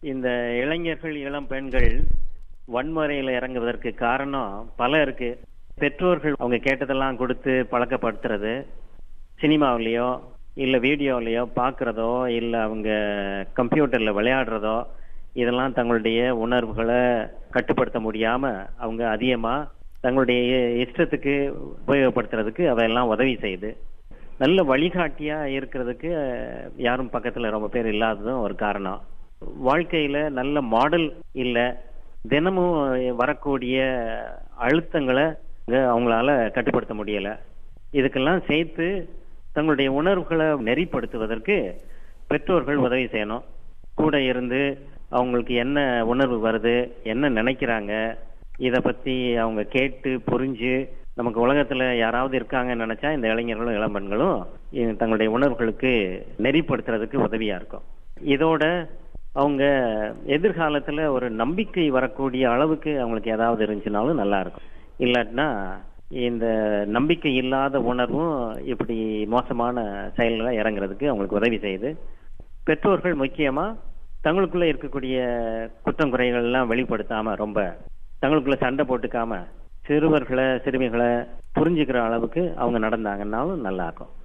இந்த இளைஞர்கள் இளம் பெண்கள் வன்முறையில இறங்குவதற்கு காரணம் பல இருக்கு பெற்றோர்கள் அவங்க கேட்டதெல்லாம் கொடுத்து பழக்கப்படுத்துறது சினிமாவிலேயோ இல்ல வீடியோலயோ பாக்குறதோ இல்ல அவங்க கம்ப்யூட்டர்ல விளையாடுறதோ இதெல்லாம் தங்களுடைய உணர்வுகளை கட்டுப்படுத்த முடியாம அவங்க அதிகமா தங்களுடைய இஷ்டத்துக்கு உபயோகப்படுத்துறதுக்கு அவையெல்லாம் உதவி செய்யுது நல்ல வழிகாட்டியா இருக்கிறதுக்கு அஹ், யாரும் பக்கத்துல ரொம்ப பேர் இல்லாததும் ஒரு காரணம் வாழ்க்கையில நல்ல மாடல் இல்ல தினமும் வரக்கூடிய அழுத்தங்களை இங்க அவங்களால கட்டுப்படுத்த முடியல இதுக்கெல்லாம் சேர்த்து தங்களுடைய உணர்வுகளை நெறிப்படுத்துவதற்கு பெற்றோர்கள் உதவி செய்யணும் கூட இருந்து அவங்களுக்கு என்ன உணர்வு வருது என்ன நினைக்கிறாங்க இத பத்தி அவங்க கேட்டு புரிஞ்சு நமக்கு உலகத்துல யாராவது இருக்காங்கன்னு நினைச்சா இந்த இளைஞர்களும் இளம்பெண்களும் இ- தங்களுடைய உணர்வுகளுக்கு நெறிப்படுத்துறதுக்கு உதவியா இருக்கும் இதோட அவங்க எதிர்காலத்துல ஒரு நம்பிக்கை வரக்கூடிய அளவுக்கு அவங்களுக்கு ஏதாவது இருந்துச்சுனாலும் நல்லா இருக்கும் இல்லாட்டினா இந்த நம்பிக்கை இல்லாத உணர்வும் இப்படி மோசமான செயல்களை இறங்குறதுக்கு அவங்களுக்கு உதவி செய்யுது பெற்றோர்கள் முக்கியமா தங்களுக்குள்ள இருக்கக்கூடிய குற்றம் குறைகள் எல்லாம் வெளிப்படுத்தாம ரொம்ப தங்களுக்குள்ள சண்டை போட்டுக்காம சிறுவர்களை சிறுமிகளை புரிஞ்சுக்கிற அளவுக்கு அவங்க நடந்தாங்கன்னாலும் நல்லா இருக்கும்